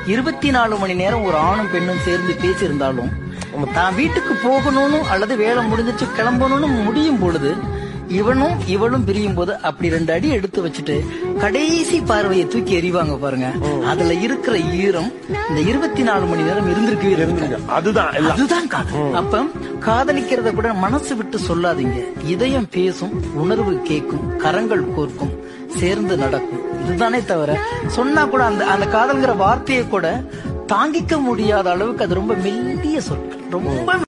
இருபத்தி நாலு மணி நேரம் ஒரு ஆணும் பெண்ணும் சேர்ந்து பேசியிருந்தாலும் தான் வீட்டுக்கு போகணும்னு அல்லது வேலை முடிஞ்சிட்டு கிளம்பணும்னு முடியும் பொழுது இவனும் இவளும் பிரியும் போது அப்படி ரெண்டு அடி எடுத்து வச்சுட்டு கடைசி பார்வையை தூக்கி எறிவாங்க பாருங்க அதுல இருக்கிற ஈரம் இந்த இருபத்தி நாலு மணி நேரம் இருந்திருக்கவே இருந்திருக்கு அதுதான் எல்லாம் அதுதான் காதல் அப்ப காதலிக்கிறத கூட மனசு விட்டு சொல்லாதீங்க இதயம் பேசும் உணர்வு கேட்கும் கரங்கள் கோர்க்கும் சேர்ந்து நடக்கும் இதுதானே தவிர சொன்னா கூட அந்த அந்த காதல்ங்கிற வார்த்தையை கூட தாங்கிக்க முடியாத அளவுக்கு அது ரொம்ப மெல்லிய சொற்கள் ரொம்ப